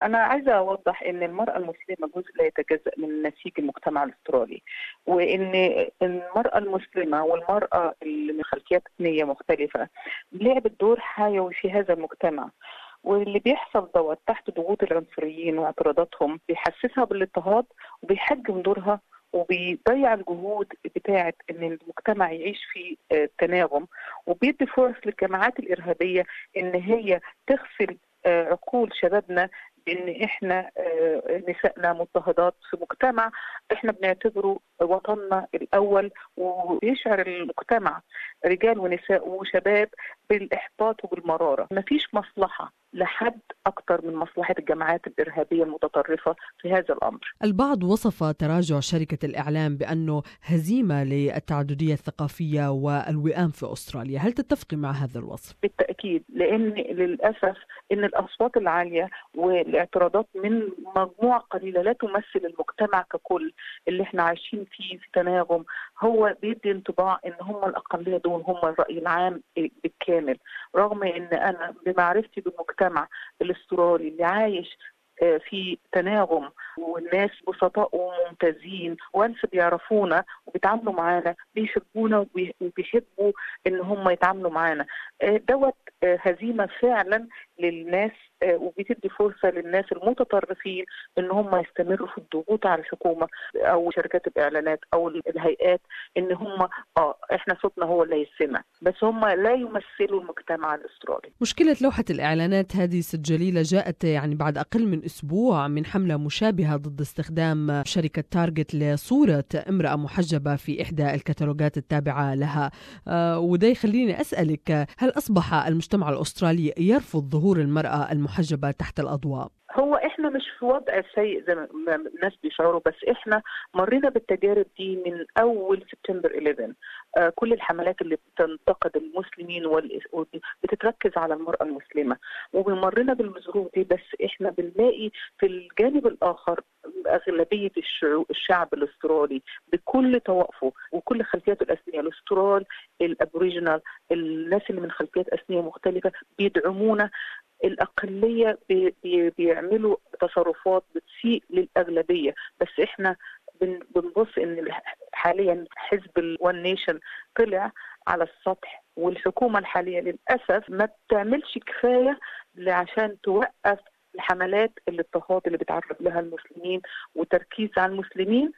أنا عايزة أوضح إن المرأة المسلمة جزء لا يتجزأ من نسيج المجتمع الأسترالي وإن المرأة المسلمة والمرأة اللي من خلفيات إثنية مختلفة لعبت دور حيوي في هذا المجتمع واللي بيحصل دوت تحت ضغوط العنصريين واعتراضاتهم بيحسسها بالاضطهاد وبيحجم دورها وبيضيع الجهود بتاعه ان المجتمع يعيش في تناغم وبيدي فرص للجماعات الارهابيه ان هي تغسل عقول شبابنا بان احنا نسائنا مضطهدات في مجتمع احنا بنعتبره وطننا الاول ويشعر المجتمع رجال ونساء وشباب بالاحباط وبالمراره مفيش مصلحه لحد أكثر من مصلحة الجماعات الإرهابية المتطرفة في هذا الأمر البعض وصف تراجع شركة الإعلام بأنه هزيمة للتعددية الثقافية والوئام في أستراليا هل تتفقي مع هذا الوصف؟ بالتأكيد لأن للأسف أن الأصوات العالية والاعتراضات من مجموعة قليلة لا تمثل المجتمع ككل اللي احنا عايشين فيه في تناغم هو بيدي انطباع ان هم الأقلية دول هم الرأي العام بالكامل رغم ان أنا بمعرفتي بالمجتمع الاسترالي اللي عايش في تناغم والناس بسطاء وممتازين وانس بيعرفونا وبيتعاملوا معانا بيحبونا وبيحبوا ان هم يتعاملوا معانا دوت هزيمه فعلا للناس وبتدي فرصه للناس المتطرفين ان هم يستمروا في الضغوط على الحكومه او شركات الاعلانات او الهيئات ان هم اه احنا صوتنا هو اللي يسمع بس هم لا يمثلوا المجتمع الاسترالي. مشكله لوحه الاعلانات هذه ست جليله جاءت يعني بعد اقل من اسبوع من حمله مشابهه ضد استخدام شركه تارجت لصوره امراه محجبه في احدى الكتالوجات التابعه لها آه وده يخليني اسالك هل اصبح المجتمع الاسترالي يرفض ظهور المراه المحجبه تحت الاضواء؟ هو احنا مش في وضع سيء زي ما الناس بيشعروا بس احنا مرينا بالتجارب دي من اول سبتمبر 11 آه كل الحملات اللي بتنتقد المسلمين بتتركز على المراه المسلمه ومرينا بالظروف دي بس احنا بنلاقي في الجانب الاخر اغلبيه الشعب الاسترالي بكل طوائفه وكل خلفياته الاثنيه الاسترال الابوريجينال الناس اللي من خلفيات اثنيه مختلفه بيدعمونا الأقلية بي بي بيعملوا تصرفات بتسيء للأغلبية بس إحنا بنبص إن حاليا حزب الوان نيشن طلع على السطح والحكومة الحالية للأسف ما بتعملش كفاية عشان توقف الحملات الاضطهاد اللي بيتعرض لها المسلمين وتركيز على المسلمين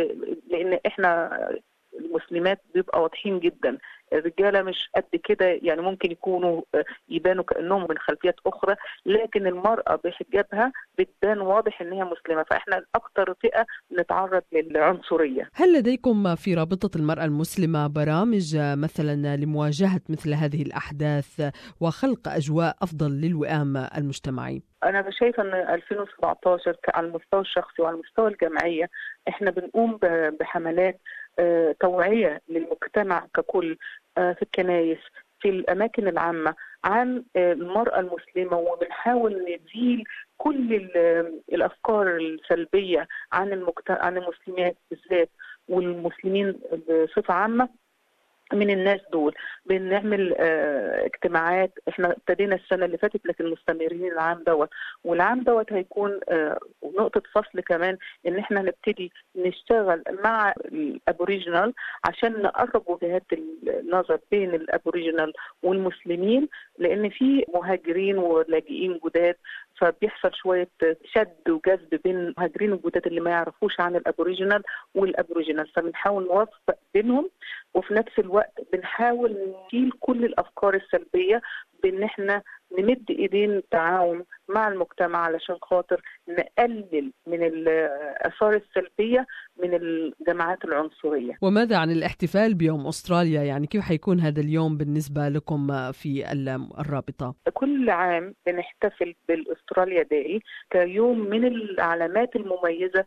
لأن إحنا المسلمات بيبقى واضحين جدا الرجاله مش قد كده يعني ممكن يكونوا يبانوا كانهم من خلفيات اخرى لكن المراه بحجابها بتبان واضح ان هي مسلمه فاحنا اكثر فئه نتعرض للعنصريه. هل لديكم في رابطه المراه المسلمه برامج مثلا لمواجهه مثل هذه الاحداث وخلق اجواء افضل للوئام المجتمعي؟ انا شايفه ان 2017 على المستوى الشخصي وعلى المستوى الجمعيه احنا بنقوم بحملات توعيه للمجتمع ككل في الكنايس في الاماكن العامه عن المراه المسلمه وبنحاول نزيل كل الافكار السلبيه عن المجتمع عن المسلمات بالذات والمسلمين بصفه عامه من الناس دول بنعمل اه اجتماعات احنا ابتدينا السنه اللي فاتت لكن مستمرين العام دوت والعام دوت هيكون اه نقطه فصل كمان ان احنا نبتدي نشتغل مع الابوريجينال عشان نقرب وجهات النظر بين الابوريجينال والمسلمين لان في مهاجرين ولاجئين جداد فبيحصل شويه شد وجذب بين المهاجرين الجداد اللي ما يعرفوش عن الابوريجينال والابوريجينال فبنحاول نوفق بينهم وفي نفس الوقت بنحاول نشيل كل الافكار السلبيه بان احنا نمد ايدين تعاون مع المجتمع علشان خاطر نقلل من الاثار السلبيه من الجماعات العنصريه. وماذا عن الاحتفال بيوم استراليا؟ يعني كيف حيكون هذا اليوم بالنسبه لكم في الرابطه؟ كل عام بنحتفل بالاستراليا داي كيوم من العلامات المميزه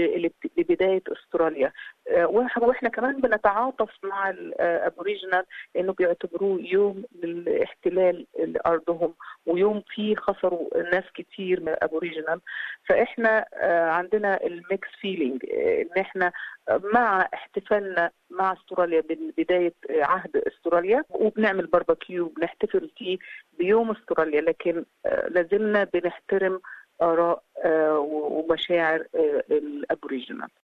لبدايه استراليا. واحنا كمان بنتعاطف مع الابوريجينال لانه بيعتبروه يوم للاحتلال لارضهم ويوم فيه خسروا ناس كتير من الابوريجينال فاحنا عندنا الميكس فيلينج ان احنا مع احتفالنا مع استراليا بدايه عهد استراليا وبنعمل باربيكيو بنحتفل فيه بيوم استراليا لكن لازلنا بنحترم آراء ومشاعر الأبوريجينال